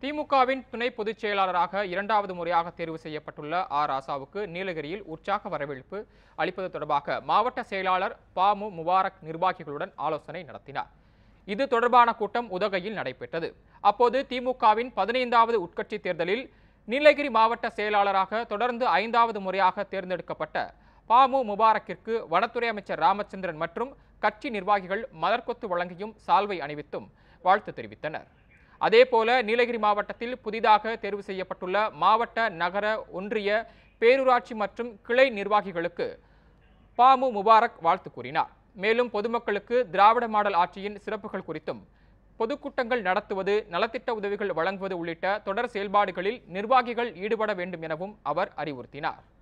திமுகவின் துணை பொதுச் செயலாளராக இரண்டாவது முறையாக தேர்வு செய்யப்பட்டுள்ள ஆர் ராசாவுக்கு நீலகிரியில் உற்சாக வரவேற்பு அளிப்பது தொடர்பாக மாவட்ட செயலாளர் பாமு முபாரக் நிர்வாகிகளுடன் ஆலோசனை நடத்தினார் இது தொடர்பான கூட்டம் உதகையில் நடைபெற்றது அப்போது திமுகவின் பதினைந்தாவது உட்கட்சி தேர்தலில் நீலகிரி மாவட்ட செயலாளராக தொடர்ந்து ஐந்தாவது முறையாக தேர்ந்தெடுக்கப்பட்ட பாமு முபாரக்கிற்கு வனத்துறை அமைச்சர் ராமச்சந்திரன் மற்றும் கட்சி நிர்வாகிகள் மலர்கொத்து வழங்கியும் சால்வை அணிவித்தும் வாழ்த்து தெரிவித்தனர் அதேபோல நீலகிரி மாவட்டத்தில் புதிதாக தேர்வு செய்யப்பட்டுள்ள மாவட்ட நகர ஒன்றிய பேரூராட்சி மற்றும் கிளை நிர்வாகிகளுக்கு பாமு முபாரக் வாழ்த்து கூறினார் மேலும் பொதுமக்களுக்கு திராவிட மாடல் ஆட்சியின் சிறப்புகள் குறித்தும் பொதுக்கூட்டங்கள் நடத்துவது நலத்திட்ட உதவிகள் வழங்குவது உள்ளிட்ட தொடர் செயல்பாடுகளில் நிர்வாகிகள் ஈடுபட வேண்டும் எனவும் அவர் அறிவுறுத்தினார்